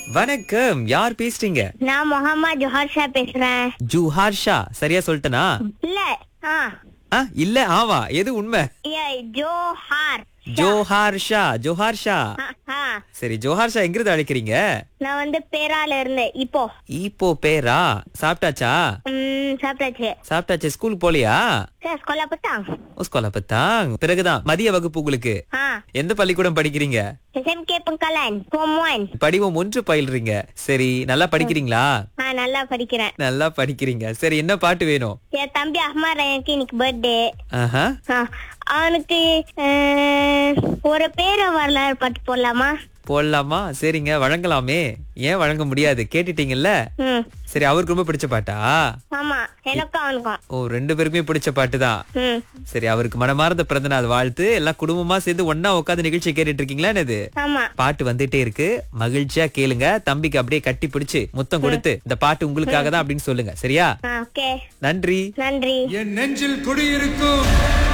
வணக்கம் யார் பேசுறீங்க நான் முகமது ஜோஹர் ஷா பேசுறேன் ஜுஹார் ஷா சரியா சொல்லிட்டனா இல்ல ஆ ஆ, இல்ல ஆவா எது உண்மை ஏ, ஜோஹார் ஜோஹார் ஷா ஜோஹார் ஷா ஆ, ஆ. சரி ஜோஹார் ஷா எங்கிருந்து அழைக்கிறீங்க நான் வந்து பேரால இருந்தேன் இப்போ இப்போ பேரா சாப்பிட்டாச்சா ம், சாப்பிட்டாச்சு சாப்பிட்டாச்சு ஸ்கூலுக்கு போலியா சார் ஸ்கூல்ல பத்தாங் ஸ்கூல பத்தாங் பிறகுதான் மதிய வகுப்பு உங்களுக்கு ஆ எந்த பள்ளிக்கூடம் படிக்கிறீங்க எஸ்எம்கே பங்கலான் ஹோம் ஒன் படிவம் ஒன்று பயில்றீங்க சரி நல்லா படிக்கிறீங்களா ஆ நல்லா படிக்கிறேன் நல்லா படிக்கிறீங்க சரி என்ன பாட்டு வேணும் என் தம்பி அஹ்மத் ரயனுக்கு இன்னைக்கு பர்த்டே ஆஹா அவனுக்கு அஹ், ஒரு பேரை வரலாறு பாட்டு போடலாமா போடலாமா சரிங்க வழங்கலாமே ஏன் வழங்க முடியாது கேட்டுட்டீங்கல்ல ம் சரி அவருக்கு ரொம்ப பிடிச்ச பாட்டா ஆமா எனக்கும் அவனுக்கும் ஓ ரெண்டு பேருக்குமே பிடிச்ச பாட்டு தான் ம் சரி அவருக்கு மனமார்ந்த பிறந்த நாள் வாழ்த்து எல்லாம் குடும்பமா சேர்ந்து ஒண்ணா உட்காந்து நிகழ்ச்சி கேட்டுட்டு இருக்கீங்களா என்னது ஆமா பாட்டு வந்துட்டே இருக்கு மகிழ்ச்சியா கேளுங்க தம்பிக்கு அப்படியே கட்டி பிடிச்சு முத்தம் கொடுத்து இந்த பாட்டு உங்களுக்காக தான் அப்படின்னு சொல்லுங்க சரியா ஆ ஓகே நன்றி நன்றி என் நெஞ்சில் குடியிருக்கும்